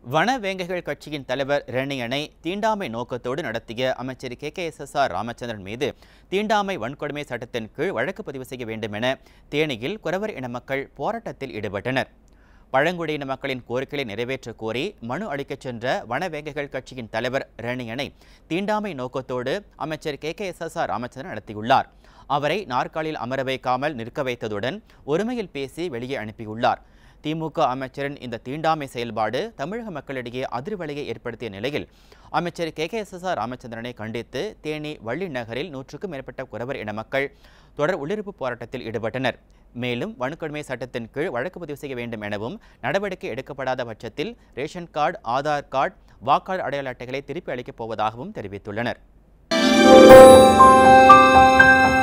வனவேங்கைகள் கட்சியின் தலைவர் ரெணியனை தீண்டாமை நோக்கத்தோடு நடத்திய அமைச்சர் K K S S R Ramachandran மீது தீண்டாமை வன்கொடுமை சட்டத்தின் கீழ் வழக்கு பதிவு செய்ய வேண்டும் என தேனியில் குறவர் இன மக்கள் போராட்டத்தில் ஈடுபட்டனர் பழங்குடியின மக்களின் கோரிக்கைகளை நிறைவேற்றக் கோரி மனு அளிக்கச் சென்ற வனவேங்கைகள் கட்சியின் தலைவர் ரெணியனை தீண்டாமை நோக்கத்தோடு அமைச்சர் K K S S R Ramachandran நடத்தியுள்ளார் அவரை நாற்காலியில் அமர வைக்காமல் நிற்க வைத்ததுடன் ஒருமையில் பேசி வெளியே அனுப்பியுள்ளார் திமுக அமைச்சரின் இந்த தீண்டாமை செயல்பாடு தமிழக மக்களிடையே அதிர்வலையை ஏற்படுத்திய நிலையில் அமைச்சர் K K S S R ராமச்சந்திரனை கண்டித்து தேனி வள்ளி நகரில் நூற்றுக்கும் மேற்பட்ட குறவர் இன மக்கள் தொடர் உள்ளிருப்பு போராட்டத்தில் ஈடுபட்டனர் மேலும் வன்கொடுமை சட்டத்தின் கீழ் வழக்கு பதிவு செய்ய வேண்டும் எனவும் நடவடிக்கை எடுக்கப்படாத பட்சத்தில் ரேஷன் கார்டு ஆதார் கார்டு வாக்காளர் அடையாள அட்டைகளை திருப்பி அளிக்கப் போவதாகவும் தெரிவித்துள்ளனர்